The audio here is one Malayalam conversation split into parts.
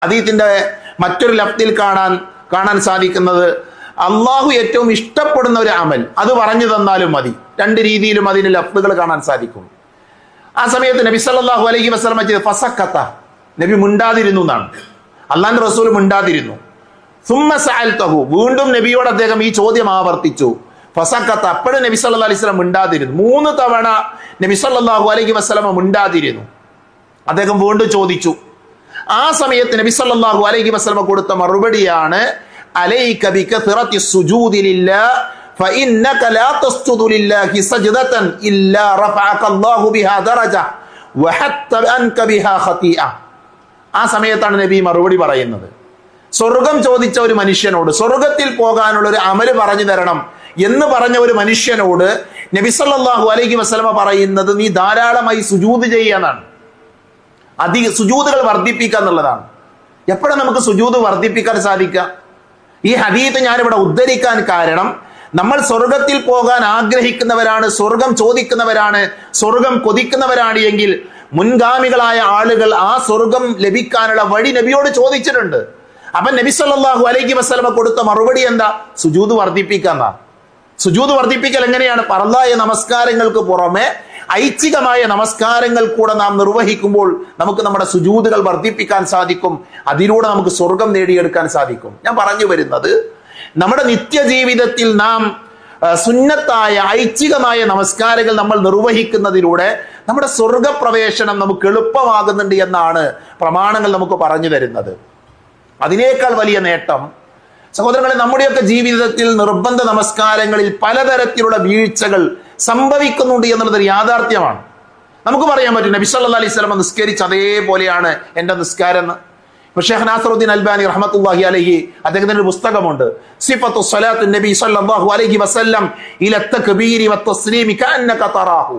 അതീത്തിന്റെ മറ്റൊരു ലഫ്തിൽ കാണാൻ കാണാൻ സാധിക്കുന്നത് അള്ളാഹു ഏറ്റവും ഇഷ്ടപ്പെടുന്ന ഒരു അമൽ അത് പറഞ്ഞു തന്നാലും മതി രണ്ട് രീതിയിലും അതിന് ലഫ്തുകൾ കാണാൻ സാധിക്കും ആ സമയത്ത് നബി സല്ലല്ലാഹു അലൈഹി വസല്ലം ചെയ്ത് ഫസക്കത്ത നബി മിണ്ടാതിരുന്നു എന്നാണ് അള്ളാന്റെ റസൂൽ മിണ്ടാതിരുന്നു സുമ്മ സഅൽതഹു വീണ്ടും നബിയോട് അദ്ദേഹം ഈ ചോദ്യം ആവർത്തിച്ചു ഫസക്കത്ത അപ്പോഴും നബി സല്ലല്ലാഹു അലൈഹി വസല്ലം മിണ്ടാതിരുന്നു മൂന്ന് തവണ നബി സല്ലല്ലാഹു അലൈഹി വസല്ലം മിണ്ടാതിരുന്നു അദ്ദേഹം വീണ്ടും ചോദിച്ചു ആ സമയത്ത് നബി സല്ലല്ലാഹു അലൈഹി വസല്ലം കൊടുത്ത മറുപടിയാണ് അലൈക ബികഥറത്തി സുജൂദി ലില്ലാഹ് فإنك لا تسجد لله سجدة إلا رفعك الله بها درجة وحتى أنك بها خطيئة ആ സമയത്താണ് നബി മറുപടി പറയുന്നത് സ്വർഗം ചോദിച്ച ഒരു മനുഷ്യനോട് സ്വർഗത്തിൽ പോകാനുള്ള ഒരു അമല് പറഞ്ഞു തരണം എന്ന് പറഞ്ഞ ഒരു മനുഷ്യനോട് നബി സല്ലല്ലാഹു അലൈഹി വസല്ലമ പറയുന്നത് നീ ധാരാളമായി സുജൂത് ചെയ്യാന്നാണ് അധിക സുജൂതുകൾ വർദ്ധിപ്പിക്കുക എന്നുള്ളതാണ് എപ്പോഴാണ് നമുക്ക് സുജൂത് വർദ്ധിപ്പിക്കാൻ സാധിക്കുക ഈ ഹദീത്ത് ഞാനിവിടെ ഉദ്ധരിക്കാൻ കാരണം നമ്മൾ സ്വർഗത്തിൽ പോകാൻ ആഗ്രഹിക്കുന്നവരാണ് സ്വർഗം ചോദിക്കുന്നവരാണ് സ്വർഗം കൊതിക്കുന്നവരാണ് എങ്കിൽ മുൻഗാമികളായ ആളുകൾ ആ സ്വർഗം ലഭിക്കാനുള്ള വഴി നബിയോട് ചോദിച്ചിട്ടുണ്ട് അപ്പൊ നബി സല്ലല്ലാഹു അലൈഹി വസല്ലമ കൊടുത്ത മറുപടി എന്താ സുജൂത് വർദ്ധിപ്പിക്കാന്നാ സുജൂത് വർദ്ധിപ്പിക്കൽ എങ്ങനെയാണ് പറല്ലായ നമസ്കാരങ്ങൾക്ക് പുറമെ ഐച്ഛികമായ നമസ്കാരങ്ങൾ കൂടെ നാം നിർവഹിക്കുമ്പോൾ നമുക്ക് നമ്മുടെ സുജൂതുകൾ വർദ്ധിപ്പിക്കാൻ സാധിക്കും അതിലൂടെ നമുക്ക് സ്വർഗം നേടിയെടുക്കാൻ സാധിക്കും ഞാൻ പറഞ്ഞു വരുന്നത് നമ്മുടെ നിത്യജീവിതത്തിൽ നാം ആ, സുന്നത്തായ ഐച്ഛികമായ നമസ്കാരങ്ങൾ നമ്മൾ നിർവഹിക്കുന്നതിലൂടെ നമ്മുടെ സ്വർഗപ്രവേശനം നമുക്ക് എളുപ്പമാകുന്നുണ്ട് എന്നാണ് പ്രമാണങ്ങൾ നമുക്ക് പറഞ്ഞു തരുന്നത് അതിനേക്കാൾ വലിയ നേട്ടം സഹോദരങ്ങളെ നമ്മുടെയൊക്കെ ജീവിതത്തിൽ നിർബന്ധ നമസ്കാരങ്ങളിൽ പലതരത്തിലുള്ള വീഴ്ചകൾ സംഭവിക്കുന്നുണ്ട് എന്നുള്ളത് ഒരു യാഥാർത്ഥ്യമാണ് നമുക്ക് പറയാൻ പറ്റും നബി സല്ലല്ലാഹു അലൈഹി വസല്ലം നിസ്കരിച്ച് അതേപോലെയാണ് എൻ്റെ നിസ്കാരം എന്ന് ഇപ്പൊ ഷെയ്ഖ് നാസറുദ്ദീൻ അൽബാനി റഹ്മത്തുള്ളാഹി അലൈഹി അദ്ദേഹത്തിന്റെ ഒരു പുസ്തകമുണ്ട് സിഫത്തു സ്വലാത്തു നബി സല്ലല്ലാഹു അലൈഹി വസല്ലം ഇല തക്ബീരി വത്തസ്ലീമി കഅന്നക തറാഹു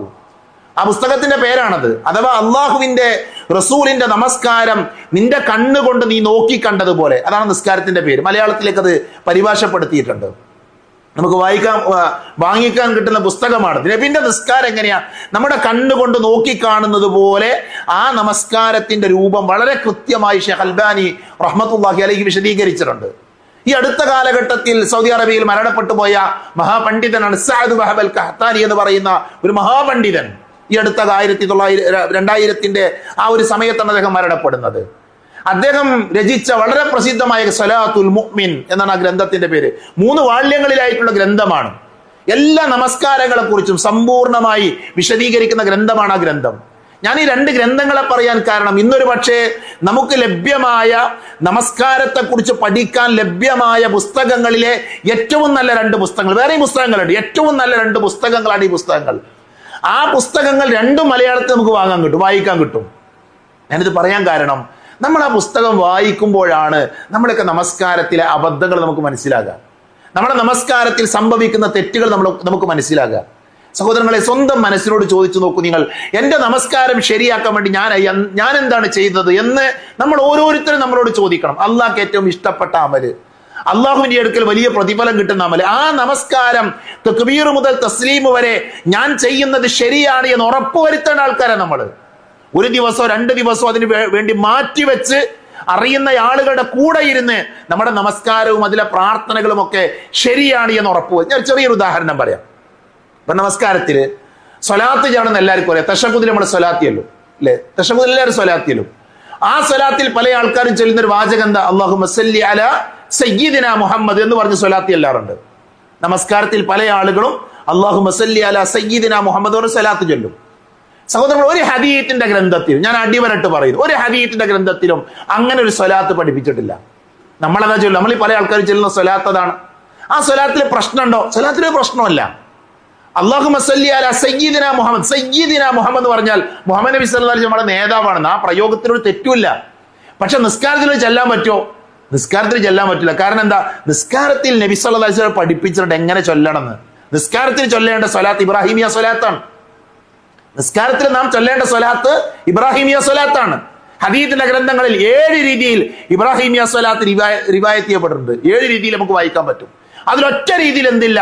ആ പുസ്തകത്തിന്റെ പേരാണത് അഥവാ അള്ളാഹുവിന്റെ റസൂലിന്റെ നമസ്കാരം നിന്റെ കണ്ണുകൊണ്ട് നീ നോക്കി കണ്ടതുപോലെ അതാണ് നിസ്കാരത്തിന്റെ പേര് മലയാളത്തിലേക്ക് അത് പരിഭാഷപ്പെടുത്തിയിട്ടുണ്ട് നമുക്ക് വായിക്കാൻ ആ, വാങ്ങിക്കാൻ കിട്ടുന്ന പുസ്തകമാണ് നബിന്റെ നിസ്കാരം എങ്ങനെയാ നമ്മുടെ കണ്ണുകൊണ്ട് നോക്കി കാണുന്നത് പോലെ ആ നമസ്കാരത്തിന്റെ രൂപം വളരെ കൃത്യമായി ഷെയ്ഖ് അൽബാനി റഹ്മത്തുള്ളാഹി അലൈഹി വിശദീകരിച്ചിട്ടുണ്ട് ഈ അടുത്ത കാലഘട്ടത്തിൽ സൗദി അറേബ്യയിൽ മരണപ്പെട്ടു പോയ മഹാപണ്ഡിതനാണ് സഅദ് വഹബൽ കഹത്താനി എന്ന് പറയുന്ന ഒരു മഹാപണ്ഡിതൻ ഈ അടുത്ത ആയിരത്തി തൊള്ളായിരം രണ്ടായിരത്തിന്റെ ആ ഒരു സമയത്താണ് അദ്ദേഹം മരണപ്പെടുന്നത് അദ്ദേഹം രചിച്ച വളരെ പ്രസിദ്ധമായ സലാത്തുൽ മുഅ്മിൻ എന്നാണ് ആ ഗ്രന്ഥത്തിന്റെ പേര് മൂന്ന് വാള്യങ്ങളിലായിട്ടുള്ള ഗ്രന്ഥമാണ് എല്ലാ നമസ്കാരങ്ങളെ കുറിച്ചും സമ്പൂർണമായി വിശദീകരിക്കുന്ന ഗ്രന്ഥമാണ് ആ ഗ്രന്ഥം ഞാൻ ഈ രണ്ട് ഗ്രന്ഥങ്ങളെ പറയാൻ കാരണം ഇന്നൊരു പക്ഷേ നമുക്ക് ലഭ്യമായ നമസ്കാരത്തെക്കുറിച്ച് പഠിക്കാൻ ലഭ്യമായ പുസ്തകങ്ങളിലെ ഏറ്റവും നല്ല രണ്ട് പുസ്തകങ്ങൾ വേറെയും പുസ്തകങ്ങളുണ്ട് ഏറ്റവും നല്ല രണ്ട് പുസ്തകങ്ങളാണ് ഈ പുസ്തകങ്ങൾ ആ പുസ്തകങ്ങൾ രണ്ടും മലയാളത്തിൽ നമുക്ക് വാങ്ങാൻ കിട്ടും വായിക്കാൻ കിട്ടും ഞാനിത് പറയാൻ കാരണം നമ്മൾ ആ പുസ്തകം വായിക്കുമ്പോഴാണ് നമ്മളൊക്കെ നമസ്കാരത്തിലെ അബദ്ധങ്ങൾ നമുക്ക് മനസ്സിലാകുക നമ്മുടെ നമസ്കാരത്തിൽ സംഭവിക്കുന്ന തെറ്റുകൾ നമ്മൾ നമുക്ക് മനസ്സിലാകുക സഹോദരങ്ങളെ സ്വന്തം മനസ്സിനോട് ചോദിച്ചു നോക്കൂ നിങ്ങൾ എന്റെ നമസ്കാരം ശരിയാക്കാൻ വേണ്ടി ഞാൻ എൻ- ഞാൻ എന്താണ് ചെയ്തത് എന്ന് നമ്മൾ ഓരോരുത്തരും നമ്മളോട് ചോദിക്കണം അള്ളാഹ്ക്ക് ഏറ്റവും ഇഷ്ടപ്പെട്ട അമല് അള്ളാഹുവിന്റെ അടുക്കൽ വലിയ പ്രതിഫലം കിട്ടുന്ന അമല് ആ നമസ്കാരം തക്ബീർ മുതൽ തസ്ലീം വരെ ഞാൻ ചെയ്യുന്നത് ശരിയാണ് എന്ന് ഉറപ്പുവരുത്തേണ്ട ആൾക്കാരാണ് നമ്മൾ ഒരു ദിവസമോ രണ്ട് ദിവസമോ അതിന് വേ- വേണ്ടി മാറ്റിവെച്ച് അറിയുന്ന ആളുകളുടെ കൂടെ ഇരുന്ന് നമ്മുടെ നമസ്കാരവും അതിലെ പ്രാർത്ഥനകളും ഒക്കെ ശരിയാണ് എന്ന് ഉറപ്പ് ഞാൻ ഒരു ചെറിയൊരു ഉദാഹരണം പറയാം ഇപ്പൊ നമസ്കാരത്തില് സ്വലാത്ത് ചെയ്യണമെന്ന് എല്ലാവർക്കും അറിയാം തഷക്കുദിൽ നമ്മൾ സ്വലാത്തിയല്ലോ അല്ലെ തഷക്കുദിൽ എല്ലാവരും സ്വലാത്തിയല്ലോ ആ സ്വലാത്തിൽ പല ആൾക്കാരും ചൊല്ലുന്ന ഒരു വാചകം എന്താ അള്ളാഹു മസല്ലി അല സയ്യിദിന മുഹമ്മദ് എന്ന് പറഞ്ഞ് സ്വലാത്തി എല്ലാറുണ്ട് നമസ്കാരത്തിൽ പല ആളുകളും അള്ളാഹു മസല്ലി അല സയ്യിദിന മുഹമ്മദ് എന്ന് സ്വലാത്ത് ചൊല്ലും സഹോദരങ്ങൾ ഒരു ഹദീത്തിന്റെ ഗ്രന്ഥത്തിൽ ഞാൻ അടിവരട്ട് പറയുന്നു ഒരു ഹദീത്തിന്റെ ഗ്രന്ഥത്തിലും അങ്ങനെ ഒരു സ്വലാത്ത് പഠിപ്പിച്ചിട്ടില്ല നമ്മളതാ ചൊല്ലും നമ്മൾ ഈ പല ആൾക്കാർ ചൊല്ലുന്ന സ്വലാത്ത് അതാണ് ആ സ്വലാത്തിൽ പ്രശ്നമുണ്ടോ സ്വലാത്തിൽ ഒരു പ്രശ്നമല്ല അള്ളാഹു മസല്ലി അല സയ്യിദിന മുഹമ്മദ് സയ്യിദിന മുഹമ്മദ് എന്ന് പറഞ്ഞാൽ മുഹമ്മദ് നബി സല്ലല്ലാഹു അലൈഹി നമ്മുടെ നേതാവാണെന്ന് ആ പ്രയോഗത്തിനൊരു തെറ്റുമില്ല പക്ഷെ നിസ്കാരത്തിൽ ചെല്ലാൻ പറ്റുമോ നിസ്കാരത്തിൽ ചെല്ലാൻ പറ്റില്ല കാരണം എന്താ നിസ്കാരത്തിൽ നബി സല്ലല്ലാഹു അലൈഹി വസല്ലം പഠിപ്പിച്ചിട്ടുണ്ട് എങ്ങനെ ചൊല്ലണമെന്ന് നിസ്കാരത്തിൽ ചൊല്ലേണ്ട സ്വലാത്ത് ഇബ്രാഹിമിയ സ്വലാത്താണ് നിസ്കാരത്തിൽ നാം ചൊല്ലേണ്ട സ്വലാത്ത് ഇബ്രാഹിമിയ സ്വലാത്താണ് ഹദീത്തിന്റെ ഗ്രന്ഥങ്ങളിൽ ഏഴ് രീതിയിൽ ഇബ്രാഹിമിയ സ്വലാത്ത് റിവായ- റിവായത്ത് ചെയ്യപ്പെട്ടിട്ടുണ്ട് ഏഴ് രീതിയിൽ നമുക്ക് വായിക്കാൻ പറ്റും അതിലൊറ്റ രീതിയിൽ എന്തില്ല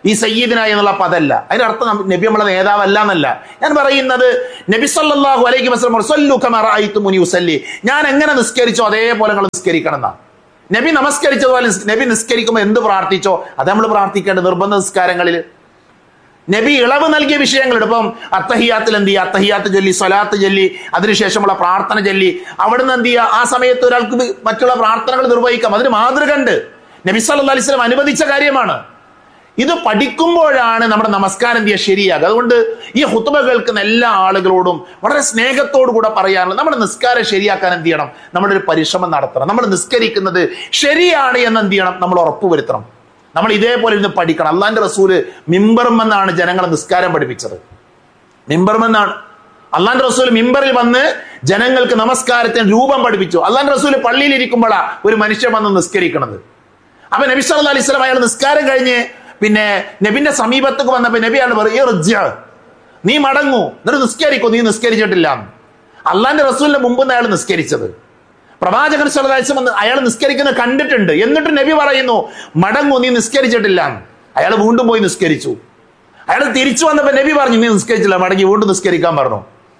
ഈ സയ്യിദിന എന്നുള്ള പദമല്ല അതിന്റെ അർത്ഥം നം- നബി നമ്മളെ നേതാവല്ല എന്നല്ല ഞാൻ പറയുന്നത് നബി സല്ലല്ലാഹു അലൈഹി വസല്ലം സല്ലു കമാ റഅയ്തുമുനി ഉസല്ലി ഞാൻ എങ്ങനെ നിസ്കരിച്ചോ അതേപോലെ നിങ്ങൾ നിസ്കരിക്കണം എന്നാ നബി നമസ്കരിച്ചതുപോലെ നിസ്- നബി നിസ്കരിക്കുമ്പോൾ എന്ത് പ്രാർത്ഥിച്ചോ അത് നമ്മൾ പ്രാർത്ഥിക്കേണ്ടത് നിർബന്ധ നിസ്കാരങ്ങളിൽ നബി ഇളവ് നൽകിയ വിഷയങ്ങളുണ്ട് ഇപ്പം അത്തഹിയാത്തിൽ എന്ത് ചെയ്യുക അത്തഹിയാത്ത് ചൊല്ലി സ്വലാത്ത് ചൊല്ലി അതിനുശേഷമുള്ള പ്രാർത്ഥന ചൊല്ലി അവിടുന്ന് എന്ത് ചെയ്യുക ആ സമയത്ത് ഒരാൾക്ക് ഇത് മറ്റുള്ള പ്രാർത്ഥനകൾ നിർവഹിക്കാം അതിന് മാതൃക ഉണ്ട് നബി സല്ലല്ലാഹു അലൈഹി വസല്ലം അനുവദിച്ച കാര്യമാണ് ഇത് പഠിക്കുമ്പോഴാണ് നമ്മുടെ നമസ്കാരം എന്ത് ചെയ്യുക ശരിയാകുക അതുകൊണ്ട് ഈ ഹുത്തുബ കേൾക്കുന്ന എല്ലാ ആളുകളോടും വളരെ സ്നേഹത്തോടു കൂടെ പറയാനുള്ളത് നമ്മുടെ നിസ്കാരം ശരിയാക്കാൻ എന്ത് ചെയ്യണം നമ്മുടെ ഒരു പരിശ്രമം നടത്തണം നമ്മൾ നിസ്കരിക്കുന്നത് ശരിയാണ് എന്ന് എന്ത് ചെയ്യണം നമ്മൾ ഉറപ്പുവരുത്തണം നമ്മൾ ഇതേപോലെ ഇരുന്ന് പഠിക്കണം അള്ളാന്റെ റസൂല് മിമ്പർമെന്നാണ് ജനങ്ങളെ നിസ്കാരം പഠിപ്പിച്ചത് മിമ്പർമെന്നാണ് അള്ളാന്റെ റസൂൽ മിമ്പറിൽ വന്ന് ജനങ്ങൾക്ക് നമസ്കാരത്തിന് രൂപം പഠിപ്പിച്ചു അള്ളാന്റെ റസൂൽ പള്ളിയിൽ ഇരിക്കുമ്പോഴാ ഒരു മനുഷ്യൻ വന്ന് നിസ്കരിക്കണത് അപ്പൊ നബി സല്ലല്ലാഹു അലൈഹി വസല്ലം അയാൾ നിസ്കാരം കഴിഞ്ഞ് പിന്നെ നബിന്റെ സമീപത്തേക്ക് വന്നപ്പോ നബിയാണ് പറയുക നീ മടങ്ങൂ എന്നിട്ട് നിസ്കരിക്കൂ നീ നിസ്കരിച്ചിട്ടില്ല അള്ളാന്റെ റസൂലിന്റെ മുമ്പ് അയാൾ നിസ്കരിച്ചത് പ്രവാചകൻ സലതാശം വന്ന് അയാൾ നിസ്കരിക്കുന്നത് കണ്ടിട്ടുണ്ട് എന്നിട്ട് നബി പറയുന്നു മടങ്ങൂ നീ നിസ്കരിച്ചിട്ടില്ല അയാൾ വീണ്ടും പോയി നിസ്കരിച്ചു അയാൾ തിരിച്ചു വന്നപ്പോ നബി പറഞ്ഞു നീ നിസ്കരിച്ചില്ല മടങ്ങി വീണ്ടും നിസ്കരിക്കാൻ പറഞ്ഞു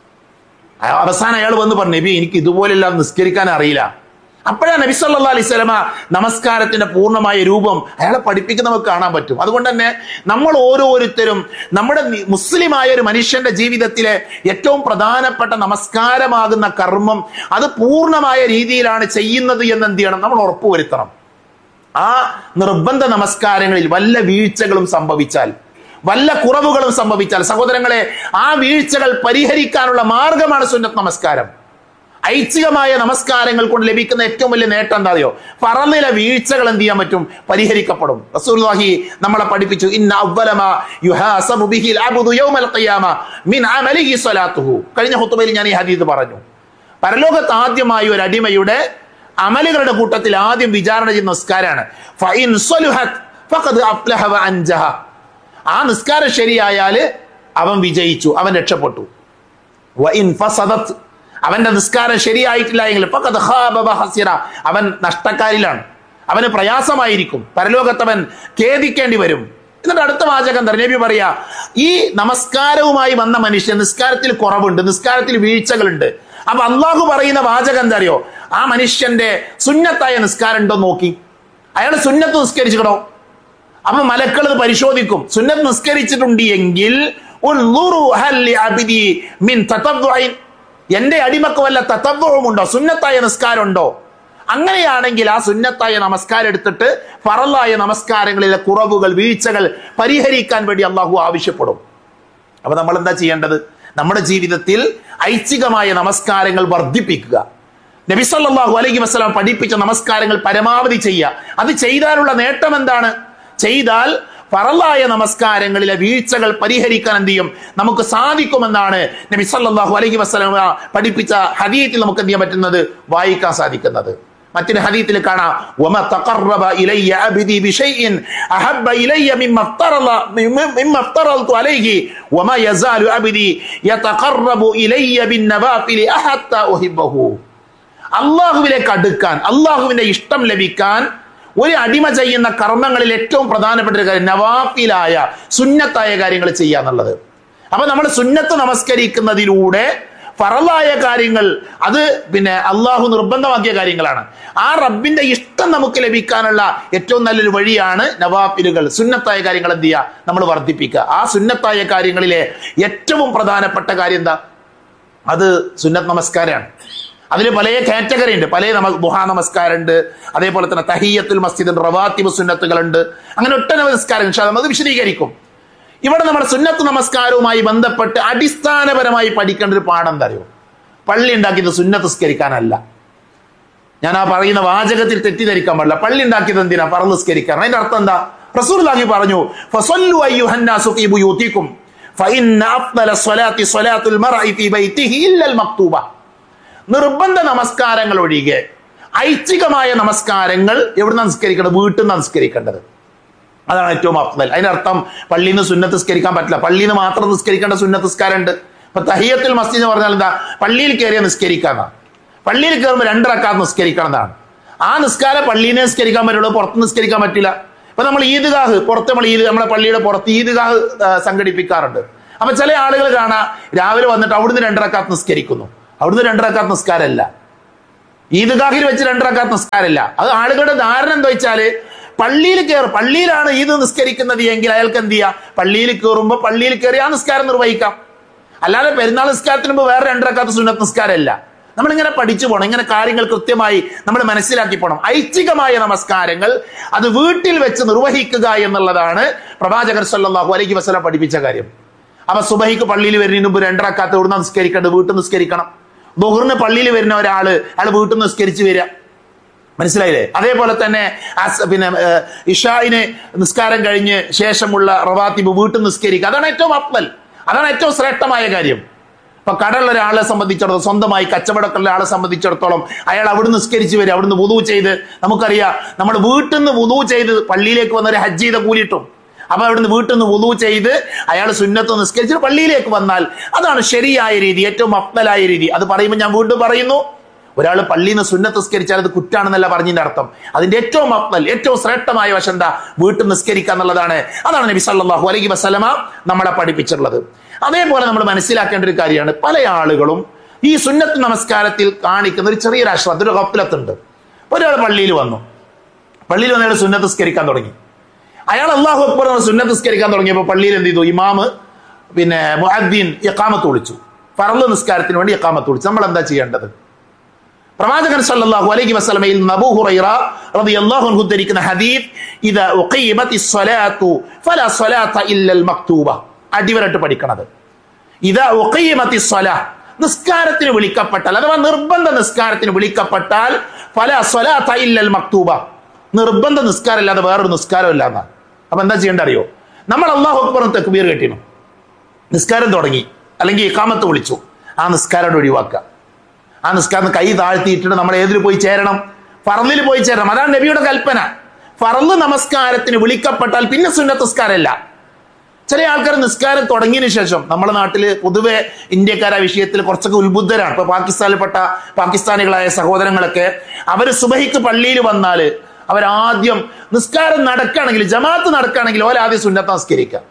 അയ- അവസാനം അയാൾ വന്ന് പറഞ്ഞു നബി എനിക്ക് ഇതുപോലെല്ലാം നിസ്കരിക്കാൻ അറിയില്ല അപ്പോഴാണ് നബി സല്ലാ അലൈഹി സ്വലമ നമസ്കാരത്തിന്റെ പൂർണ്ണമായ രൂപം അയാളെ പഠിപ്പിക്കുന്ന നമുക്ക് കാണാൻ പറ്റും അതുകൊണ്ട് തന്നെ നമ്മൾ ഓരോരുത്തരും നമ്മുടെ നി- മുസ്ലിമായ ഒരു മനുഷ്യന്റെ ജീവിതത്തിലെ ഏറ്റവും പ്രധാനപ്പെട്ട നമസ്കാരമാകുന്ന കർമ്മം അത് പൂർണ്ണമായ രീതിയിലാണ് ചെയ്യുന്നത് എന്ന് എന്ത് ചെയ്യണം നമ്മൾ ഉറപ്പുവരുത്തണം ആ നിർബന്ധ നമസ്കാരങ്ങളിൽ വല്ല വീഴ്ചകളും സംഭവിച്ചാൽ വല്ല കുറവുകളും സംഭവിച്ചാൽ സഹോദരങ്ങളെ ആ വീഴ്ചകൾ പരിഹരിക്കാനുള്ള മാർഗമാണ് സുന്നത്ത് നമസ്കാരം ഐച്ഛികമായ നമസ്കാരങ്ങൾ കൊണ്ട് ലഭിക്കുന്ന ഏറ്റവും വലിയ നേട്ടം എന്താ അറിയോ പറന്നിലെ വീഴ്ചകൾ എന്ത് ചെയ്യാൻ പറ്റും പരിഹരിക്കപ്പെടും റസൂലുള്ളാഹി നമ്മളെ പഠിപ്പിച്ചു ഇന്ന അവ്വലമാ യുഹാസബു ബിഹിൽ അബ്ദു യൗമൽ ഖിയാമ മിൻ അമലിഹി സ്വലാത്തുഹു കഴിഞ്ഞ ഹുത്തുബയിൽ ഞാൻ ഈ ഹദീസ് പറഞ്ഞു പരലോകത്ത് ആദ്യമായി ഒരു അടിമയുടെ അമലുകളുടെ കൂട്ടത്തിൽ ആദ്യം വിചാരണ ചെയ്യുന്ന നിസ്കാരാണ് ഫഇൻ സ്വലുഹത് ഫഖദ് അഫ്ലഹ വ അൻജഹ ആ നിസ്കാരം ശരിയായാല് അവൻ വിജയിച്ചു അവൻ രക്ഷപ്പെട്ടു വഇൻ ഫസദത് അവന്റെ നിസ്കാരം ശരിയായിട്ടില്ല എങ്കിൽ ഫഖദ് ഖാബ വ ഹസിറ അവൻ നഷ്ടക്കാരിലാണ് അവന് പ്രയാസമായിരിക്കും പരലോകത്തവൻ ഖേദിക്കേണ്ടി വരും എന്നിട്ട് അടുത്ത വാചകം എന്താ നബി പറയാ ഈ നമസ്കാരവുമായി വന്ന മനുഷ്യൻ നിസ്കാരത്തിൽ കുറവുണ്ട് നിസ്കാരത്തിൽ വീഴ്ചകളുണ്ട് അപ്പൊ അള്ളാഹു പറയുന്ന വാചകം എന്താ അറിയോ ആ മനുഷ്യന്റെ സുന്നത്തായ നിസ്കാരം ഉണ്ടോ നോക്കി അയാൾ സുന്നത്ത് നിസ്കരിച്ചിക്കണോ അപ്പൊ മലക്കൾ ഇത് പരിശോധിക്കും സുന്നത്ത് നിസ്കരിച്ചിട്ടുണ്ട് എങ്കിൽ ഉൻളുറു ഹൽ ലിഅബ്ദി മിൻ തതവ്വുഇൻ. എന്റെ അടിമക്ക് വല്ല തത്തവ്വമുണ്ടോ സുന്നത്തായ നിസ്കാരം ഉണ്ടോ അങ്ങനെയാണെങ്കിൽ ആ സുന്നത്തായ നമസ്കാരം എടുത്തിട്ട് ഫറലായ നമസ്കാരങ്ങളിലെ കുറവുകൾ വീഴ്ചകൾ പരിഹരിക്കാൻ വേണ്ടി അള്ളാഹു ആവശ്യപ്പെടും അപ്പൊ നമ്മൾ എന്താ ചെയ്യേണ്ടത് നമ്മുടെ ജീവിതത്തിൽ ഐച്ഛികമായ നമസ്കാരങ്ങൾ വർദ്ധിപ്പിക്കുക നബി സല്ലല്ലാഹു അലൈഹി വസല്ലം പഠിപ്പിച്ച നമസ്കാരങ്ങൾ പരമാവധി ചെയ്യുക അത് ചെയ്താലുള്ള നേട്ടം എന്താണ് ചെയ്താൽ ഫറലായ നമസ്കാരങ്ങളിലെ വീഴ്ചകൾ പരിഹരിക്കാൻ എന്ത് ചെയ്യും നമുക്ക് സാധിക്കുമെന്നാണ് നബി സല്ലല്ലാഹു അലൈഹി വസല്ലം പഠിപ്പിച്ച ഹദീത്തിൽ നമുക്ക് എന്ത് ചെയ്യാൻ പറ്റുന്നത് വായിക്കാൻ സാധിക്കുന്നത് മറ്റൊരു ഹദീത്തിൽ കാണാം വമ തഖറബ ഇലയ്യ അബ്ദി ബിശൈഇൻ അഹബ്ബ ഇലയ്യ മിമ്മ അഫ്തറല മിമ്മ അഫ്തറൽതു അലൈഹി വമ യസാലു അബ്ദി യതഖറബു ഇലയ്യ ബിന്നവാഫിലി അഹത്ത ഉഹിബ്ബഹു അള്ളാഹുവിലേക്ക് അടുക്കാൻ അള്ളാഹുവിന്റെ ഇഷ്ടം ലഭിക്കാൻ ഒരു അടിമ ചെയ്യുന്ന കർമ്മങ്ങളിൽ ഏറ്റവും പ്രധാനപ്പെട്ട ഒരു കാര്യം നവാഫിലായ സുന്നത്തായ കാര്യങ്ങൾ ചെയ്യുക എന്നുള്ളത് അപ്പൊ നമ്മൾ സുന്നത്ത് നമസ്കരിക്കുന്നതിലൂടെ ഫറലായ കാര്യങ്ങൾ അത് പിന്നെ അള്ളാഹു നിർബന്ധമാക്കിയ കാര്യങ്ങളാണ് ആ റബ്ബിന്റെ ഇഷ്ടം നമുക്ക് ലഭിക്കാനുള്ള ഏറ്റവും നല്ലൊരു വഴിയാണ് നവാഫിലുകൾ സുന്നത്തായ കാര്യങ്ങൾ എന്ത് ചെയ്യുക നമ്മൾ വർദ്ധിപ്പിക്കുക ആ സുന്നത്തായ കാര്യങ്ങളിലെ ഏറ്റവും പ്രധാനപ്പെട്ട കാര്യം എന്താ അത് സുന്നത്ത് നമസ്കാരമാണ് അതിൽ പല കാറ്റഗറി ഉണ്ട് പല നമ ദുഹാ നമസ്കാരം ഉണ്ട് അതേപോലെ തന്നെ തഹിയത്തുൽ മസ്ജിദ് റവാത്തിബ് സുന്നത്തുകളുണ്ട് അങ്ങനെ ഒട്ടനവധി നമസ്കാരം ഇൻഷാ അല്ലാഹ് അത് വിശദീകരിക്കും ഇവിടെ നമ്മുടെ സുന്നത്ത് നമസ്കാരവുമായി ബന്ധപ്പെട്ട് അടിസ്ഥാനപരമായി പഠിക്കേണ്ട ഒരു പാഠം എന്താ അറിയോ പള്ളി ഉണ്ടാക്കിയത് സുന്നത്ത് നിസ്കരിക്കാനല്ല ഞാൻ ആ പറയുന്ന വാചകത്തിൽ തെറ്റിദ്ധരിക്കാൻ പാടില്ല പള്ളി ഉണ്ടാക്കിയത് എന്തിനാ പറന്ന് നിസ്കരിക്കാൻ അതിന്റെ അർത്ഥം എന്താ റസൂലുള്ളാഹി പറഞ്ഞു ഫസല്ലു അയ്യുഹന്നാസു ഫീ ബുയൂതിക്കും ഫഇന്ന അഫ്ദല സ്വലാത്തി സ്വലാത്തുൽ മർഇ ഫീ ബൈതിഹി ഇല്ലൽ മക്തൂബ നിർബന്ധ നമസ്കാരങ്ങൾ ഒഴികെ ഐച്ഛികമായ നമസ്കാരങ്ങൾ എവിടെ നിസ്കരിക്കേണ്ടത് വീട്ടിൽ നിന്ന് നിസ്കരിക്കേണ്ടത് അതാണ് ഏറ്റവും അഫ്ദൽ അതിനർത്ഥം പള്ളിയിൽ നിന്ന് സുന്നത്ത് നിസ്കരിക്കാൻ പറ്റില്ല പള്ളിയിൽ നിന്ന് മാത്രം നിസ്കരിക്കേണ്ട സുന്നത്ത് നിസ്കാരം ഉണ്ട് ഇപ്പൊ തഹിയത്തുൽ മസ്ജിദ് എന്ന് പറഞ്ഞാൽ എന്താ പള്ളിയിൽ കയറിയ നിസ്കരിക്കാന്നാണ് പള്ളിയിൽ കയറുമ്പോൾ രണ്ടരക്കാത്ത് നിസ്കരിക്കണം എന്നാണ് ആ നിസ്കാരം പള്ളിയിൽ നിന്ന് നിസ്കരിക്കാൻ പറ്റുള്ളൂ പുറത്ത് നിസ്കരിക്കാൻ പറ്റില്ല ഇപ്പൊ നമ്മൾ ഈദ്ഗാഹ് പുറത്ത് നമ്മൾ ഈദ് നമ്മളെ പള്ളിയുടെ പുറത്ത് ഈദ്ഗാഹ് ആ, സംഘടിപ്പിക്കാറുണ്ട് അപ്പൊ ചില ആളുകൾ കാണാം രാവിലെ വന്നിട്ട് അവിടുന്ന് രണ്ടരക്കാത്ത് നിസ്കരിക്കുന്നു അവിടുന്ന് രണ്ടരക്കാത്ത് നിസ്കാരമല്ല ഈദ്ഗാഹിൽ വെച്ച് രണ്ടരക്കാത്ത് നിസ്കാരമില്ല അത് ആളുകളുടെ ധാരണ എന്താ വെച്ചാല് പള്ളിയിൽ കയറും പള്ളിയിലാണ് ഈദ് നിസ്കരിക്കുന്നത് എങ്കിൽ അയാൾക്ക് എന്ത് ചെയ്യാം പള്ളിയിൽ കയറുമ്പോൾ പള്ളിയിൽ കയറി ആ നിസ്കാരം നിർവഹിക്കാം അല്ലാതെ പെരുന്നാൾ നിസ്കാരത്തിന് മുമ്പ് വേറെ രണ്ടരക്കാത്ത സുന്നത്ത് നിസ്കാരമല്ല നമ്മളിങ്ങനെ പഠിച്ചു പോകണം ഇങ്ങനെ കാര്യങ്ങൾ കൃത്യമായി നമ്മൾ മനസ്സിലാക്കി പോകണം ഐച്ഛികമായ നമസ്കാരങ്ങൾ അത് വീട്ടിൽ വെച്ച് നിർവഹിക്കുക എന്നുള്ളതാണ് പ്രവാചകർ സല്ലല്ലാഹു അലൈഹി വസല്ലം പഠിപ്പിച്ച കാര്യം അപ്പൊ സുബഹിക്ക് പള്ളിയിൽ വരുന്നതിന് മുമ്പ് രണ്ടരക്കാത്ത ഇവിടുന്ന് നിസ്കരിക്കേണ്ടത് വീട്ടിൽ നിസ്കരിക്കണം ബുഹറിന് പള്ളിയിൽ വരുന്ന ഒരാള് അയാൾ വീട്ടിൽ നിന്ന് നിസ്കരിച്ച് വരിക മനസ്സിലായില്ലേ അതേപോലെ തന്നെ അസ് പിന്നെ ഏഹ്, ഇഷായിന് നിസ്കാരം കഴിഞ്ഞ് ശേഷമുള്ള റവാത്തിബ് വീട്ടിൽ നിസ്കരിക്കുക അതാണ് ഏറ്റവും അപ്വൽ അതാണ് ഏറ്റവും ശ്രേഷ്ഠമായ കാര്യം ഇപ്പൊ കടലുള്ള ഒരാളെ സംബന്ധിച്ചിടത്തോളം സ്വന്തമായി കച്ചവടക്കുള്ള ആളെ സംബന്ധിച്ചിടത്തോളം അയാൾ അവിടുന്ന് നിസ്കരിച്ച് വരും അവിടുന്ന് വുതു ചെയ്ത് നമുക്കറിയാം നമ്മൾ വീട്ടിൽ നിന്ന് വുതു ചെയ്ത് പള്ളിയിലേക്ക് വന്ന ഒരു ഹജ്ജ് ചെയ്ത കൂലിയിട്ടും അപ്പൊ അവിടുന്ന് വീട്ടിൽ നിന്ന് വുതു ചെയ്ത് അയാൾ സുന്നത്ത് നിസ്കരിച്ചിട്ട് പള്ളിയിലേക്ക് വന്നാൽ അതാണ് ശരിയായ രീതി ഏറ്റവും അപ്തലായ രീതി അത് പറയുമ്പോൾ ഞാൻ വീണ്ടും പറയുന്നു ഒരാൾ പള്ളിയിൽ നിന്ന് സുന്നത്ത് നിസ്കരിച്ചാൽ അത് കുറ്റാണെന്നല്ല പറഞ്ഞതിന്റെ അർത്ഥം അതിന്റെ ഏറ്റവും അപ്തൽ ഏറ്റവും ശ്രേഷ്ഠമായ വശം എന്താ വീട്ടിൽ നിസ്കരിക്കുക എന്നുള്ളതാണ് അതാണ് നബി സല്ലല്ലാഹു അലൈഹി വസല്ലമ നമ്മളെ പഠിപ്പിച്ചിട്ടുള്ളത് അതേപോലെ നമ്മൾ മനസ്സിലാക്കേണ്ട ഒരു കാര്യമാണ് പല ആളുകളും ഈ സുന്നത്ത് നമസ്കാരത്തിൽ കാണിക്കുന്ന ഒരു ചെറിയൊരു അശ്രദ്ധ ഒരു കപ്പിലത്തുണ്ട് ഒരാൾ പള്ളിയിൽ വന്നു പള്ളിയിൽ വന്ന അയാൾ സുന്നത്ത് നിസ്കരിക്കാൻ തുടങ്ങി അയാൾ അള്ളാഹു അക്ബർ എന്ന് സുന്നത്ത് നിസ്കരിക്കാൻ തുടങ്ങിയപ്പോൾ പള്ളിയിൽ എന്ത് ചെയ്തു ഇമാമ് പിന്നെ മുഅദ്ദീൻ ഇഖാമത്ത് വിളിച്ചു ഫറള് നിസ്കാരത്തിന് വേണ്ടി ഇഖാമത്ത് വിളിച്ചു നമ്മൾ എന്താ ചെയ്യേണ്ടത് പ്രവാചകൻ സല്ലല്ലാഹു അലൈഹി വസല്ലമയിൽ നിന്ന് അബൂ ഹുറൈറ റളിയല്ലാഹു അൻഹു ഉദ്ധരിക്കുന്ന ഹദീസ് ഇദാ ഉഖീമത്തി സ്വലാത്തു ഫലാ സ്വലാത്ത ഇല്ലൽ മക്തൂബ അടിവരട്ട് പഠിക്കണത് ഇദാ ഉഖീമത്തി സ്വലാ നിസ്കാരത്തിന് വിളിക്കപ്പെട്ടാൽ അഥവാ നിർബന്ധ നിസ്കാരത്തിന് വിളിക്കപ്പെട്ടാൽ ഫലാ സ്വലാത്ത ഇല്ലൽ മക്തൂബ നിർബന്ധ നിസ്കാരം അല്ലാതെ വേറൊരു നിസ്കാരം ഇല്ല എന്നാണ് അപ്പൊ എന്താ ചെയ്യേണ്ട അറിയോ നമ്മൾ അള്ളാഹു അക്ബർ തെക്കുബീർ കെട്ടിനു നിസ്കാരം തുടങ്ങി അല്ലെങ്കിൽ ഇക്കാമത്ത് വിളിച്ചു ആ നിസ്കാരം ഒഴിവാക്കുക ആ നിസ്കാരം കൈ താഴ്ത്തിയിട്ടിട്ട് നമ്മൾ ഏതിൽ പോയി ചേരണം ഫറലിൽ പോയി ചേരണം അതാണ് നബിയുടെ കൽപ്പന ഫറല് നമസ്കാരത്തിന് വിളിക്കപ്പെട്ടാൽ പിന്നെ സുന്നത്ത് നിസ്കാരമല്ല ചില ആൾക്കാർ നിസ്കാരം തുടങ്ങിയതിനു ശേഷം നമ്മുടെ നാട്ടിൽ പൊതുവെ ഇന്ത്യക്കാർ ആ വിഷയത്തിൽ കുറച്ചൊക്കെ ഉത്ബുദ്ധരാണ് ഇപ്പൊ പാകിസ്ഥാനിൽപ്പെട്ട പാകിസ്ഥാനികളായ സഹോദരങ്ങളൊക്കെ അവര് സുബഹിക്ക് പള്ളിയിൽ വന്നാല് അവരാദ്യം നിസ്കാരം നടക്കുകയാണെങ്കിൽ ജമാഅത്ത് നടക്കുകയാണെങ്കിൽ ഓല ആദ്യം സുന്നത്ത് നമസ്കരിക്കുക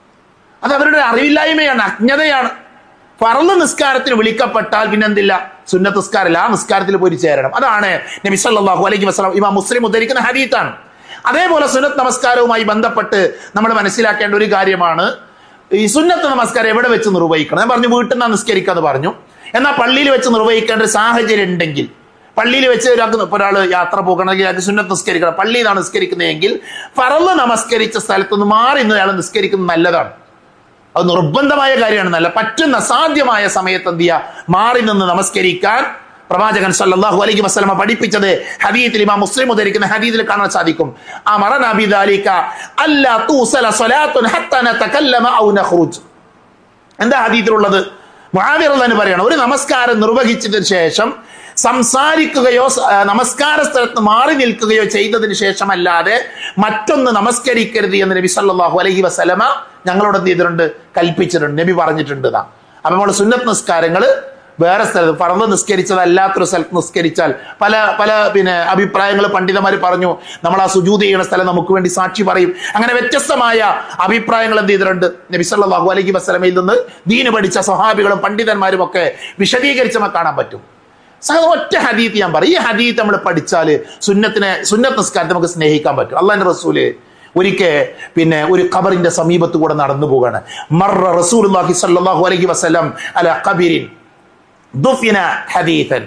അത് അവരുടെ അറിവില്ലായ്മയാണ് അജ്ഞതയാണ് പറന്ന് നിസ്കാരത്തിന് വിളിക്കപ്പെട്ടാൽ പിന്നെ എന്തില്ല സുന്നത്ത് നിസ്കാരമില്ല ആ നിസ്കാരത്തിൽ പോയി ചേരണം അതാണ് നബി സല്ലല്ലാഹു അലൈഹി വസല്ലം ഇമാം മുസ്ലിം ഉദ്ധരിക്കുന്ന ഹദീത്താണ് അതേപോലെ സുന്നത്ത് നമസ്കാരവുമായി ബന്ധപ്പെട്ട് നമ്മൾ മനസ്സിലാക്കേണ്ട ഒരു കാര്യമാണ് ഈ സുന്നത്ത് നമസ്കാരം എവിടെ വെച്ച് നിർവഹിക്കണം ഞാൻ പറഞ്ഞു വീട്ടിൽ നിന്ന് നിസ്കരിക്കാന്ന് പറഞ്ഞു എന്നാൽ പള്ളിയിൽ വെച്ച് നിർവഹിക്കേണ്ട ഒരു സാഹചര്യം ഉണ്ടെങ്കിൽ പള്ളിയിൽ വെച്ച് ഒരാൾക്ക് ഒരാൾ യാത്ര പോകണമെങ്കിൽ അയാൾക്ക് സുന്നത്ത് നിസ്കരിക്കണം പള്ളിയിലാണ് നിസ്കരിക്കുന്നതെങ്കിൽ ഫറന്ന് നമസ്കരിച്ച സ്ഥലത്ത് നിന്ന് മാറി നിന്ന് അയാൾ നിസ്കരിക്കുന്നത് നല്ലതാണ് അത് നിർബന്ധമായ കാര്യമാണ് നല്ല പറ്റുന്ന സാധ്യമായ സമയത്ത് എന്ത് ചെയ്യുക മാറി നിന്ന് നമസ്കരിക്കാൻ പ്രവാചകൻ സല്ലല്ലാഹു അലൈഹി വസല്ലമ പഠിപ്പിച്ചത് ഹദീത്തിൽ ഇമാം മുസ്ലിം ഉദ്ധരിക്കുന്ന ഹദീത്തിൽ കാണാൻ സാധിക്കും അമറന ബിദാലിക അല്ലാ തൂസല സ്വലാത്തുൻ ഹത്താ നതകല്ലമ ഔ നഖ്റുജ് എന്താ ഹദീത്തിലുള്ളത് മുആവിറല്ലാൻ പറയണം ഒരു നമസ്കാരം നിർവഹിച്ചതിന് ശേഷം സംസാരിക്കുകയോ സ- ആ, നമസ്കാര സ്ഥലത്ത് മാറി നിൽക്കുകയോ ചെയ്തതിന് ശേഷമല്ലാതെ മറ്റൊന്ന് നമസ്കരിക്കരുത് എന്ന് നബി സല്ലല്ലാഹു അലൈഹി വസല്ലമ ഞങ്ങളോട് എന്ത് ചെയ്തിട്ടുണ്ട് കൽപ്പിച്ചിട്ടുണ്ട് നബി പറഞ്ഞിട്ടുണ്ട് ഇതാ അപ്പൊ നമ്മൾ സുന്നത്ത് നിസ്കാരങ്ങൾ വേറെ സ്ഥലത്ത് പറന്ന് നിസ്കരിച്ചതല്ലാത്തൊരു സ്ഥലത്ത് നിസ്കരിച്ചാൽ പല പല പിന്നെ അഭിപ്രായങ്ങൾ പണ്ഡിതന്മാർ പറഞ്ഞു നമ്മൾ ആ സുജൂത് ചെയ്യുന്ന സ്ഥലം നമുക്ക് വേണ്ടി സാക്ഷി പറയും അങ്ങനെ വ്യത്യസ്തമായ അഭിപ്രായങ്ങൾ എന്ത് ചെയ്തിട്ടുണ്ട് നബി സല്ലല്ലാഹു അലൈഹി വസല്ലമയിൽ നിന്ന് ദീന് പഠിച്ച സ്വഹാബികളും പണ്ഡിതന്മാരും ഒക്കെ വിശദീകരിച്ച് നമുക്ക് കാണാൻ പറ്റും സഹ ഒറ്റ ഹദീത്ത് ഞാൻ പറയും ഈ ഹദീത്ത് നമ്മൾ പഠിച്ചാല് സുന്നത്തിനെ സുന്നത്ത് നിസ്കാരത്തെ നമുക്ക് സ്നേഹിക്കാൻ പറ്റും അള്ളാന്റെ റസൂല് ഒരിക്കൽ പിന്നെ ഒരു ഖബറിന്റെ സമീപത്ത് കൂടെ നടന്നു പോവാണ് മർറ റസൂലുള്ളാഹി സ്വല്ലല്ലാഹു അലൈഹി വസല്ലം അല ഖബിരിൻ ദുഫിന ഹദീഥൻ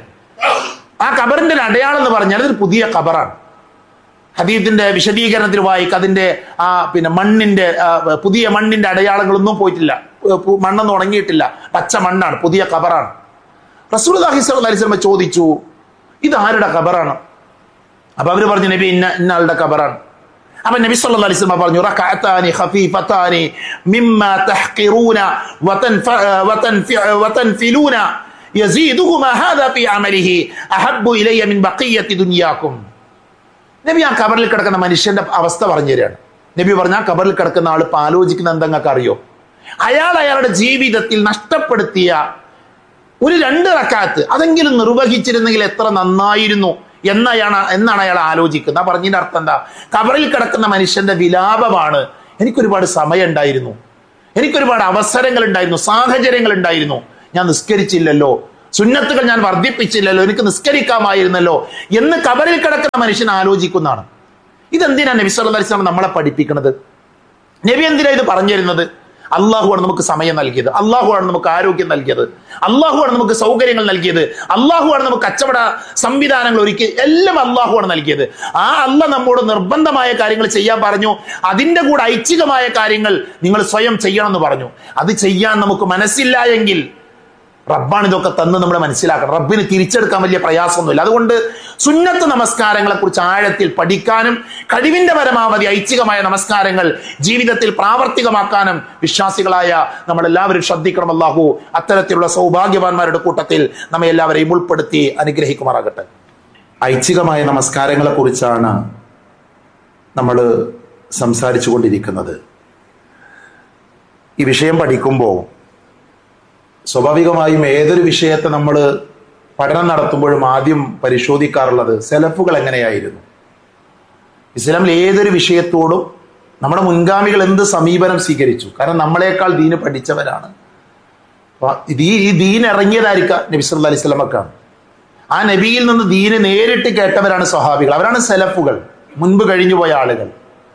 ആ ഖബറിന്റെ ഒരു അടയാളം എന്ന് പറഞ്ഞാൽ അതൊരു പുതിയ ഖബറാണ് ഹദീത്തിന്റെ വിശദീകരണത്തിൽ വായിക്കുക അതിന്റെ ആ പിന്നെ മണ്ണിന്റെ ആ, പുതിയ മണ്ണിന്റെ അടയാളങ്ങളൊന്നും പോയിട്ടില്ല ഏ, പു- മണ്ണൊന്നും ഉണങ്ങിയിട്ടില്ല പച്ച മണ്ണാണ് പുതിയ ഖബറാണ് റസൂൽ അലിസ്ലമ ചോദിച്ചു ഇത് ആരുടെ ഖബറാണ് അപ്പൊ അവര് പറഞ്ഞു നബി ഇന്ന ഇന്ന ആളുടെ ഖബറാണ് അപ്പൊ നബി സല്ലല്ലാഹു അലൈഹി വസല്ലം പറഞ്ഞു റകഅതാനി ഖഫീഫതാനി മിമ്മാ തഹ്ഖിറൂന വതൻഫ വതൻഫി വതൻഫിലൂന യസീദുഹുമാ ഹാദാ ഫീ അമലിഹി അഹബ്ബു ഇലയ്യ മിൻ ബഖിയ്യത്തി ദുനിയാകും നബി ആ കബറിൽ കിടക്കുന്ന മനുഷ്യന്റെ അവസ്ഥ പറഞ്ഞു തരികയാണ് നബി പറഞ്ഞ ആ കബറിൽ കിടക്കുന്ന ആൾ ഇപ്പൊ ആലോചിക്കുന്ന എന്തെങ്ങൾക്ക് അറിയോ അയാൾ അയാളുടെ ജീവിതത്തിൽ നഷ്ടപ്പെടുത്തിയ ഒരു രണ്ട് റക്കാത്ത് അതെങ്കിലും നിർവഹിച്ചിരുന്നെങ്കിൽ എത്ര നന്നായിരുന്നു എന്നയാണ് എന്നാണ് അയാൾ ആലോചിക്കുന്നത് ആ പറഞ്ഞതിന്റെ അർത്ഥം എന്താ കബറിൽ കിടക്കുന്ന മനുഷ്യന്റെ വിലാപമാണ് എനിക്കൊരുപാട് സമയം ഉണ്ടായിരുന്നു എനിക്കൊരുപാട് അവസരങ്ങൾ ഉണ്ടായിരുന്നു സാഹചര്യങ്ങൾ ഉണ്ടായിരുന്നു ഞാൻ നിസ്കരിച്ചില്ലല്ലോ സുന്നത്തുകൾ ഞാൻ വർദ്ധിപ്പിച്ചില്ലല്ലോ എനിക്ക് നിസ്കരിക്കാമായിരുന്നല്ലോ എന്ന് കബറിൽ കിടക്കുന്ന മനുഷ്യൻ ആലോചിക്കുന്നതാണ് ഇതെന്തിനാണ് നബി സല്ലല്ലാഹു അലൈഹി വസല്ലം നമ്മളെ പഠിപ്പിക്കുന്നത് നബി എന്തിനാ ഇത് പറഞ്ഞു തരുന്നത് അള്ളാഹുവാണ് നമുക്ക് സമയം നൽകിയത് അള്ളാഹുവാണ് നമുക്ക് ആരോഗ്യം നൽകിയത് അള്ളാഹുവാണ് നമുക്ക് സൗകര്യങ്ങൾ നൽകിയത് അള്ളാഹുവാണ് നമുക്ക് കച്ചവട സംവിധാനങ്ങൾ ഒരുക്കി എല്ലാം അള്ളാഹുവാണ് നൽകിയത് ആ അല്ല നമ്മോട് നിർബന്ധമായ കാര്യങ്ങൾ ചെയ്യാൻ പറഞ്ഞു അതിന്റെ കൂടെ ഐച്ഛികമായ കാര്യങ്ങൾ നിങ്ങൾ സ്വയം ചെയ്യണമെന്ന് പറഞ്ഞു അത് ചെയ്യാൻ നമുക്ക് മനസ്സില്ല എങ്കിൽ റബ്ബാണ് ഇതൊക്കെ തന്ന് നമ്മൾ മനസ്സിലാക്കണം റബ്ബിന് തിരിച്ചെടുക്കാൻ വലിയ പ്രയാസമൊന്നുമില്ല അതുകൊണ്ട് സുന്നത്ത് നമസ്കാരങ്ങളെ കുറിച്ച് ആഴത്തിൽ പഠിക്കാനും കഴിവിന്റെ പരമാവധി ഐച്ഛികമായ നമസ്കാരങ്ങൾ ജീവിതത്തിൽ പ്രാവർത്തികമാക്കാനും വിശ്വാസികളായ നമ്മളെല്ലാവരും ശ്രദ്ധിക്കണം അല്ലാഹു അത്തരത്തിലുള്ള സൗഭാഗ്യവാന്മാരുടെ കൂട്ടത്തിൽ നമ്മെ എല്ലാവരെയും ഉൾപ്പെടുത്തി അനുഗ്രഹിക്കുമാറാകട്ടെ ഐച്ഛികമായ നമസ്കാരങ്ങളെ കുറിച്ചാണ് നമ്മൾ സംസാരിച്ചു കൊണ്ടിരിക്കുന്നത് ഈ വിഷയം പഠിക്കുമ്പോൾ സ്വാഭാവികമായും ഏതൊരു വിഷയത്തെ നമ്മൾ പഠനം നടത്തുമ്പോഴും ആദ്യം പരിശോധിക്കാറുള്ളത് സെലഫുകൾ എങ്ങനെയായിരുന്നു ഇസ്ലാമിൽ ഏതൊരു വിഷയത്തോടും നമ്മുടെ മുൻഗാമികൾ എന്ത് സമീപനം സ്വീകരിച്ചു കാരണം നമ്മളെക്കാൾ ദീന് പഠിച്ചവരാണ് അപ്പൊ ഈ ഈ ദീൻ ഇറങ്ങിയതായിരിക്കാം നബി സല്ലല്ലാഹു അലൈഹി വസല്ലമക്കാണ് ആ നബിയിൽ നിന്ന് ദീന് നേരിട്ട് കേട്ടവരാണ് സ്വഹാബികൾ അവരാണ് സെലഫുകൾ മുൻപ് കഴിഞ്ഞുപോയ ആളുകൾ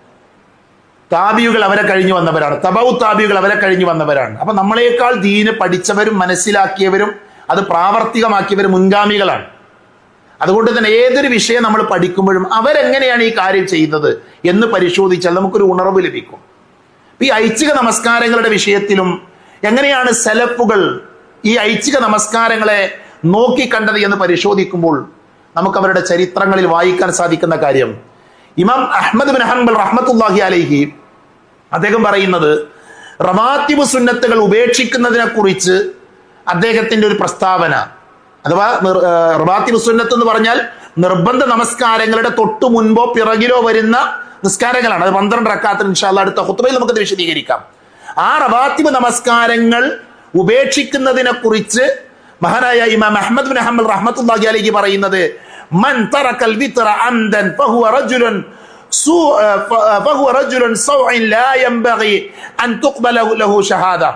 താബിയുകൾ അവരെ കഴിഞ്ഞു വന്നവരാണ് തബൌ താബിയുകൾ അവരെ കഴിഞ്ഞു വന്നവരാണ് അപ്പൊ നമ്മളെക്കാൾ ദീന് പഠിച്ചവരും മനസ്സിലാക്കിയവരും അത് പ്രാവർത്തികമാക്കിയവരും മുൻഗാമികളാണ് അതുകൊണ്ട് തന്നെ ഏതൊരു വിഷയം നമ്മൾ പഠിക്കുമ്പോഴും അവരെങ്ങനെയാണ് ഈ കാര്യം ചെയ്യുന്നത് എന്ന് പരിശോധിച്ചാൽ നമുക്കൊരു ഉണർവ് ലഭിക്കും ഈ ഐച്ഛിക നമസ്കാരങ്ങളുടെ വിഷയത്തിലും എങ്ങനെയാണ് സെലഫുകൾ ഈ ഐച്ഛിക നമസ്കാരങ്ങളെ നോക്കിക്കണ്ടത് എന്ന് പരിശോധിക്കുമ്പോൾ നമുക്ക് അവരുടെ ചരിത്രങ്ങളിൽ വായിക്കാൻ സാധിക്കുന്ന കാര്യം ഇമാം അഹ്മദ് ബിൻ ഹംബൽ റഹ്മത്തുല്ലാഹി അലൈഹി അദ്ദേഹം പറയുന്നത് റവാത്തിബ് സുന്നത്തുകൾ ഉപേക്ഷിക്കുന്നതിനെ കുറിച്ച് അദ്ദേഹത്തിന്റെ ഒരു പ്രസ്താവന അഥവാ നിർ- ആ, റവാത്തിബ് സുന്നത്ത് എന്ന് പറഞ്ഞാൽ നിർബന്ധ നമസ്കാരങ്ങളുടെ തൊട്ടു മുൻപോ പിറകിലോ വരുന്ന നിസ്കാരങ്ങളാണ് അത് പന്ത്രണ്ട് റക്കാത്തിന് ഇൻഷാല്ല അടുത്ത ഹുത്തുബയിൽ നമുക്കത് വിശദീകരിക്കാം ആ റവാത്തിബ് നമസ്കാരങ്ങൾ ഉപേക്ഷിക്കുന്നതിനെ കുറിച്ച് മഹാനായ ഇമാം അഹമ്മദ് ബിൻ ഹംബൽ റഹ്മത്തുള്ളാഹി അലൈഹി പറയുന്നത് മൻ തറക്കൽ വിത്ര അംദൻ ഫഹുവ റജുലുൻ سوء فهو رجل سوء لا ينبغي أن تقبل له شهادة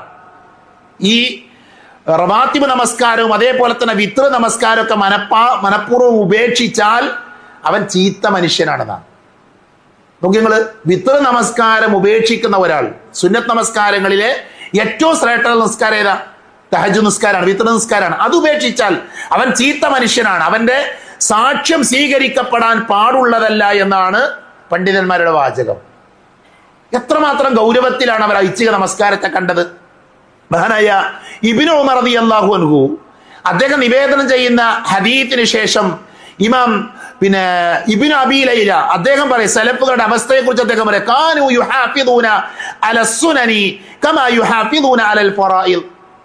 ഈ റവാത്തിബ് നമസ്കാരവും അതേപോലെ തന്നെ വിത്ര നമസ്കാരവും ഒക്കെ മനപ്പാ മനഃപൂർവ്വം ഉപേക്ഷിച്ചാൽ അവൻ ചീത്ത മനുഷ്യനാണെന്നാണ് നോക്കി നിങ്ങള് വിത്ര നമസ്കാരം ഉപേക്ഷിക്കുന്ന ഒരാൾ സുന്നത്ത് നമസ്കാരങ്ങളിലെ ഏറ്റവും ശ്രേഷ്ഠ നിസ്കാരം ഏതാ തഹജു നിസ്കാരമാണ് വിത്ര നിസ്കാരമാണ് അത് ഉപേക്ഷിച്ചാൽ അവൻ ചീത്ത മനുഷ്യനാണ് അവന്റെ സാക്ഷ്യം സ്വീകരിക്കപ്പെടാൻ പാടുള്ളതല്ല എന്നാണ് പണ്ഡിതന്മാരുടെ വാചകം എത്രമാത്രം ഗൗരവത്തിലാണ് അവർ ഐച്ഛിക നമസ്കാരത്തെ കണ്ടത് മഹാനായ ഇബിനു ഉമർ റതി അള്ളാഹു അൻഹു അദ്ദേഹം നിവേദനം ചെയ്യുന്ന ഹദീത്തിന് ശേഷം ഇമാം പിന്നെ ഇബിനു അബീലൈല അദ്ദേഹം പറയും സലഫുകളുടെ അവസ്ഥയെ കുറിച്ച് അദ്ദേഹം പറയും കാനു യുഹാഫിദൂന അല സുനനി കമാ യുഹാഫിദൂന അലൽ ഫറായിൽ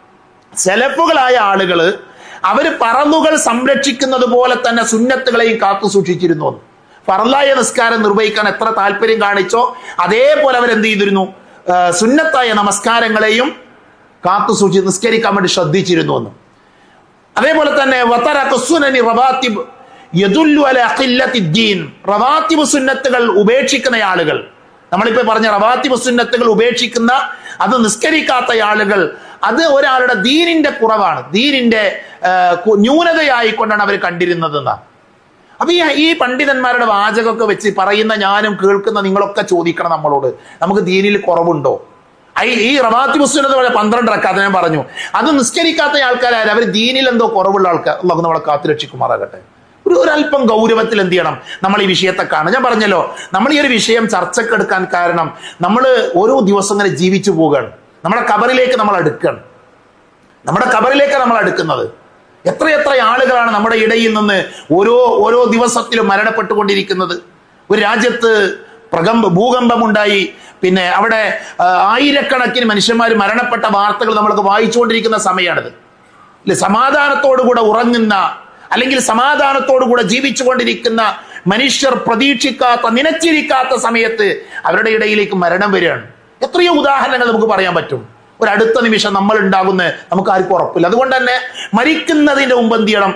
സെലഫുകളായ ആളുകള് അവര് പറന്നുകൾ സംരക്ഷിക്കുന്നത് പോലെ തന്നെ സുന്നത്തുകളെയും കാത്തു സൂക്ഷിച്ചിരുന്നു എന്ന്. ഫറലായ നിസ്കാരം നിർവഹിക്കാൻ എത്ര താല്പര്യം കാണിച്ചോ അതേപോലെ അവരെന്ത് ചെയ്തിരുന്നു ആ, സുന്നത്തായ നമസ്കാരങ്ങളെയും കാത്തു സൂക്ഷിച്ച് നിസ്കരിക്കാൻ വേണ്ടി ശ്രദ്ധിച്ചിരുന്നു എന്ന് അതേപോലെ തന്നെ വതറക സുനനി റവാത്തിബ് യദുല്ലു അല ഖില്ലത്തി ദീൻ റവാത്തിബ് സുന്നത്തുകൾ ഉപേക്ഷിക്കുന്ന ആളുകൾ നമ്മളിപ്പോ പറഞ്ഞ റവാത്തിബ് സുന്നത്തുകൾ ഉപേക്ഷിക്കുന്ന അത് നിസ്കരിക്കാത്ത ആളുകൾ അത് ഒരാളുടെ ദീനിന്റെ കുറവാണ് ദീനിന്റെ ആ, കു- ന്യൂനതയായിക്കൊണ്ടാണ് അവർ കണ്ടിരുന്നത് എന്നാണ് അപ്പൊ ഈ ഈ പണ്ഡിതന്മാരുടെ വാചകമൊക്കെ വെച്ച് പറയുന്ന ഞാനും കേൾക്കുന്ന നിങ്ങളൊക്കെ ചോദിക്കണം നമ്മളോട് നമുക്ക് ദീനിൽ കുറവുണ്ടോ ഐ- ഈ റവാത്തി മുസ്ലിം പോലെ പന്ത്രണ്ട് റക്കാത്ത് ഞാൻ പറഞ്ഞു അത് നിസ്കരിക്കാത്ത ആൾക്കാരായാലും അവർ ദീനിൽ എന്തോ കുറവുള്ള ആൾക്കാർ അള്ളാഹു നമ്മളെ കാത്തുരക്ഷിക്കുമാറാകട്ടെ ഒരു ഒരല്പം ഗൗരവത്തിൽ എന്ത് ചെയ്യണം നമ്മൾ ഈ വിഷയത്തെ കാണും ഞാൻ പറഞ്ഞല്ലോ നമ്മൾ ഈ ഒരു വിഷയം ചർച്ചക്കെടുക്കാൻ കാരണം നമ്മൾ ഓരോ ദിവസം ഇങ്ങനെ ജീവിച്ചു പോവുകയാണ് നമ്മുടെ കബറിലേക്ക് നമ്മൾ അടുക്കുകയാണ് നമ്മുടെ കബറിലേക്ക് നമ്മൾ അടുക്കുന്നത് എത്രയെത്ര ആളുകളാണ് നമ്മുടെ ഇടയിൽ നിന്ന് ഓരോ ഓരോ ദിവസത്തിലും മരണപ്പെട്ടുകൊണ്ടിരിക്കുന്നത് ഒരു രാജ്യത്ത് പ്രകമ്പ ഭൂകമ്പമുണ്ടായി പിന്നെ അവിടെ ആ, ആയിരക്കണക്കിന് മനുഷ്യന്മാർ മരണപ്പെട്ട വാർത്തകൾ നമ്മൾക്ക് വായിച്ചുകൊണ്ടിരിക്കുന്ന സമയമാണിത് ഇല്ല സമാധാനത്തോടുകൂടെ ഉറങ്ങുന്ന അല്ലെങ്കിൽ സമാധാനത്തോടുകൂടെ ജീവിച്ചുകൊണ്ടിരിക്കുന്ന മനുഷ്യർ പ്രതീക്ഷിക്കാത്ത നനച്ചിരിക്കാത്ത സമയത്ത് അവരുടെ ഇടയിലേക്ക് മരണം വരികയാണ് എത്രയോ ഉദാഹരണങ്ങൾ നമുക്ക് പറയാൻ പറ്റും ഒരു അടുത്ത നിമിഷം നമ്മൾ ഉണ്ടാകുന്ന നമുക്ക് ആർക്കും ഉറപ്പില്ല അതുകൊണ്ട് തന്നെ മരിക്കുന്നതിന്റെ മുമ്പ് എന്ത് ചെയ്യണം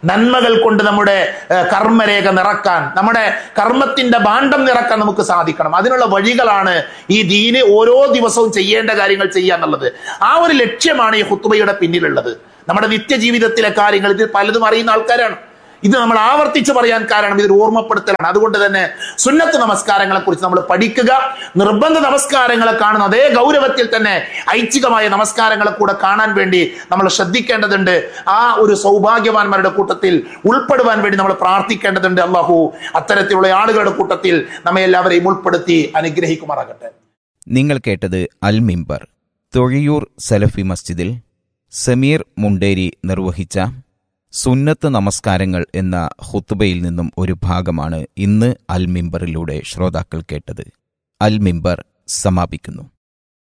നന്മകൾ കൊണ്ട് നമ്മുടെ ഏഹ്, കർമ്മരേഖ നിറക്കാൻ നമ്മുടെ കർമ്മത്തിന്റെ ഭാണ്ഡം നിറക്കാൻ നമുക്ക് സാധിക്കണം അതിനുള്ള വഴികളാണ് ഈ ദീന് ഓരോ ദിവസവും ചെയ്യേണ്ട കാര്യങ്ങൾ ചെയ്യുക എന്നുള്ളത് ആ ഒരു ലക്ഷ്യമാണ് ഈ ഹുത്തുബയുടെ പിന്നിലുള്ളത് നമ്മുടെ നിത്യജീവിതത്തിലെ കാര്യങ്ങൾ ഇത് പലതും അറിയുന്ന ആൾക്കാരാണ് ഇത് നമ്മൾ ആവർത്തിച്ച് പറയാൻ കാരണം ഇതൊരു ഓർമ്മപ്പെടുത്തലാണ് അതുകൊണ്ട് തന്നെ സുന്നത്ത് നമസ്കാരങ്ങളെ കുറിച്ച് നമ്മൾ പഠിക്കുക നിർബന്ധ നമസ്കാരങ്ങളെ കാണുന്ന അതേ ഗൗരവത്തിൽ തന്നെ ഐച്ഛികമായ നമസ്കാരങ്ങളെ കൂടെ കാണാൻ വേണ്ടി നമ്മൾ ശ്രദ്ധിക്കേണ്ടതുണ്ട് ആ ഒരു സൗഭാഗ്യവാന്മാരുടെ കൂട്ടത്തിൽ ഉൾപ്പെടുവാൻ വേണ്ടി നമ്മൾ പ്രാർത്ഥിക്കേണ്ടതുണ്ട് അള്ളാഹു അത്തരത്തിലുള്ള ആളുകളുടെ കൂട്ടത്തിൽ നമ്മെ എല്ലാവരെയും ഉൾപ്പെടുത്തി അനുഗ്രഹിക്കുമാറാകട്ടെ നിങ്ങൾ കേട്ടത് അൽ മിമ്പർ തൊഴിയൂർ സലഫി മസ്ജിദിൽ സമീർ മുണ്ടേരി നിർവഹിച്ച സുന്നത്ത് നമസ്കാരങ്ങൾ എന്ന ഹുത്തുബയിൽ നിന്നും ഒരു ഭാഗമാണ് ഇന്ന് അൽ മിമ്പറിലൂടെ ശ്രോതാക്കൾ കേട്ടത് അൽ മിമ്പർ സമാപിക്കുന്നു